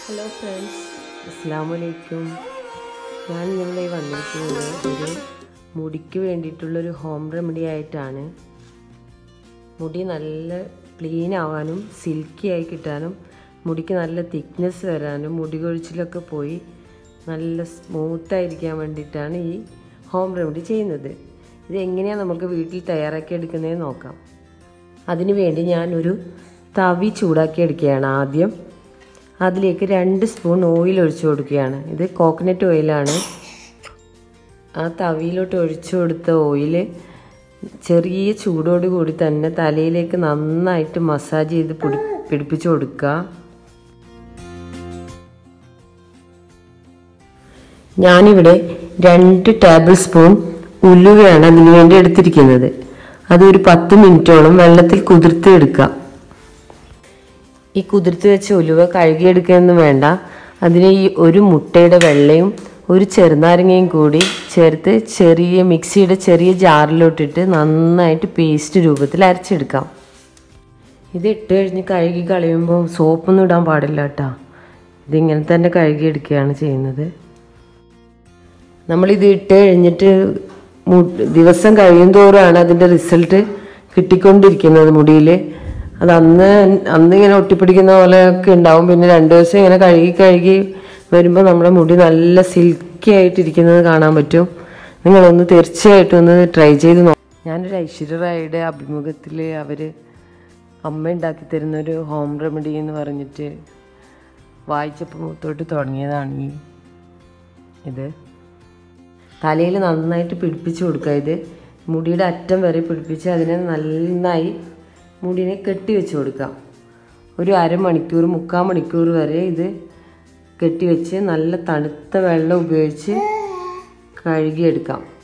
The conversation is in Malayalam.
ഹലോ ഫ്രണ്ട്സ് അസ്സാം വലൈക്കും ഞാൻ നിങ്ങളെ വന്നിരിക്കുന്നത് ഒരു മുടിക്ക് വേണ്ടിയിട്ടുള്ളൊരു ഹോം റെമഡി ആയിട്ടാണ് മുടി നല്ല ക്ലീൻ ആവാനും സിൽക്കി ആയി കിട്ടാനും മുടിക്ക് നല്ല തിക്നെസ് വരാനും മുടി കൊഴിച്ചിലൊക്കെ പോയി നല്ല സ്മൂത്തായിരിക്കാൻ വേണ്ടിയിട്ടാണ് ഈ ഹോം റെമഡി ചെയ്യുന്നത് ഇത് എങ്ങനെയാണ് നമുക്ക് വീട്ടിൽ തയ്യാറാക്കി എടുക്കുന്നതെന്ന് നോക്കാം അതിനു വേണ്ടി ഞാനൊരു തവി ചൂടാക്കി എടുക്കുകയാണ് ആദ്യം അതിലേക്ക് രണ്ട് സ്പൂൺ ഓയിൽ ഒഴിച്ചു കൊടുക്കുകയാണ് ഇത് കോക്കനട്ട് ഓയിലാണ് ആ തവിയിലോട്ട് ഒഴിച്ചു കൊടുത്ത ഓയിൽ ചെറിയ ചൂടോട് കൂടി തന്നെ തലയിലേക്ക് നന്നായിട്ട് മസാജ് ചെയ്ത് പിടി പിടിപ്പിച്ചു കൊടുക്കുക ഞാനിവിടെ രണ്ട് ടേബിൾ സ്പൂൺ ഉലുവയാണ് അതിന് വേണ്ടി എടുത്തിരിക്കുന്നത് അതൊരു പത്ത് മിനിറ്റോളം വെള്ളത്തിൽ കുതിർത്ത് എടുക്കുക ഈ കുതിർത്ത് വെച്ച ഉലുവ കഴുകിയെടുക്കുകയൊന്നും വേണ്ട അതിന് ഈ ഒരു മുട്ടയുടെ വെള്ളയും ഒരു ചെറുനാരങ്ങയും കൂടി ചേർത്ത് ചെറിയ മിക്സിയുടെ ചെറിയ ജാറിലോട്ടിട്ട് നന്നായിട്ട് പേസ്റ്റ് രൂപത്തിൽ അരച്ചെടുക്കാം ഇത് ഇട്ട് കഴിഞ്ഞ് കഴുകി കളയുമ്പോൾ സോപ്പൊന്നും ഇടാൻ പാടില്ല കേട്ടോ ഇതിങ്ങനെ തന്നെ കഴുകിയെടുക്കുകയാണ് ചെയ്യുന്നത് നമ്മളിത് ഇട്ട് കഴിഞ്ഞിട്ട് മു- ദിവസം കഴിയും തോറുമാണ് അതിൻ്റെ റിസൾട്ട് കിട്ടിക്കൊണ്ടിരിക്കുന്നത് മുടിയിൽ അത് അന്ന് അന്ന് ഇങ്ങനെ ഒട്ടിപ്പിടിക്കുന്ന പോലെയൊക്കെ ഉണ്ടാവും പിന്നെ രണ്ട് ദിവസം ഇങ്ങനെ കഴുകി കഴുകി വരുമ്പോൾ നമ്മുടെ മുടി നല്ല സിൽക്കി ആയിട്ടിരിക്കുന്നത് കാണാൻ പറ്റും നിങ്ങളൊന്ന് തീർച്ചയായിട്ടും ഒന്ന് ട്രൈ ചെയ്ത് നോ ഞാനൊരു ഐശ്വര്യ റായിയുടെ അഭിമുഖത്തിൽ അവർ അമ്മ ഉണ്ടാക്കി തരുന്നൊരു ഹോം റെമഡി എന്ന് പറഞ്ഞിട്ട് വായിച്ചപ്പോൾ തൊട്ട് തുടങ്ങിയതാണ് ഈ ഇത് തലയിൽ നന്നായിട്ട് പിടിപ്പിച്ച് കൊടുക്കുക ഇത് മുടിയുടെ അറ്റം വരെ പിടിപ്പിച്ച് അതിനെ നന്നായി മുടിനെ കെട്ടി വെച്ച് കൊടുക്കാം ഒരു അരമണിക്കൂർ മുക്കാൽ മണിക്കൂർ വരെ ഇത് കെട്ടിവെച്ച് നല്ല തണുത്ത വെള്ളം ഉപയോഗിച്ച് കഴുകിയെടുക്കാം